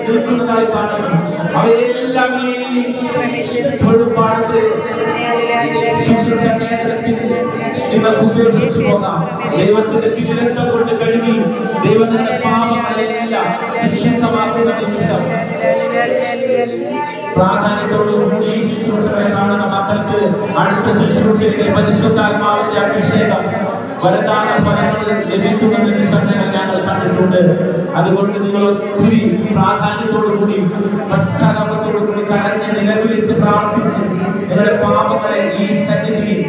നിൽക്കുന്നതായി കാണുന്നു അവയെല്ലാം ഈ തൊഴുപാടത്ത് ശുശ്രൂഷ കേന്ദ്രത്തിൽ നിങ്ങൾക്ക് ഉപേക്ഷിച്ചു പോകാം ദൈവത്തിന്റെ തിരുരക്തം കൊണ്ട് കഴുകി ദൈവത്തിന്റെ പാപങ്ങളെല്ലാം നിശ്ചിതമാക്കുന്ന നിമിഷം പ്രാധാന്യത്തോടുകൂടി ഈ ശുശ്രൂഷകളെ കാണുന്ന മക്കൾക്ക് അടുത്ത ശുശ്രൂഷയിലെ പരിശുദ്ധാത്മാവിന്റെ അഭിഷേകം വരദാന ഫലങ്ങൾ ലഭിക്കുന്ന നിമിഷങ്ങൾ ഞങ്ങൾ കണ്ടിട്ടുണ്ട് അതുകൊണ്ട് നിങ്ങൾ ഒത്തിരി പ്രാധാന്യത്തോടുകൂടി പശ്ചാത്തലത്തോടുകൂടി കരഞ്ഞ് നിലവിളിച്ച് പ്രാർത്ഥിച്ച് നിങ്ങളുടെ പാപങ്ങളെ ഈ സന്നിധിയിൽ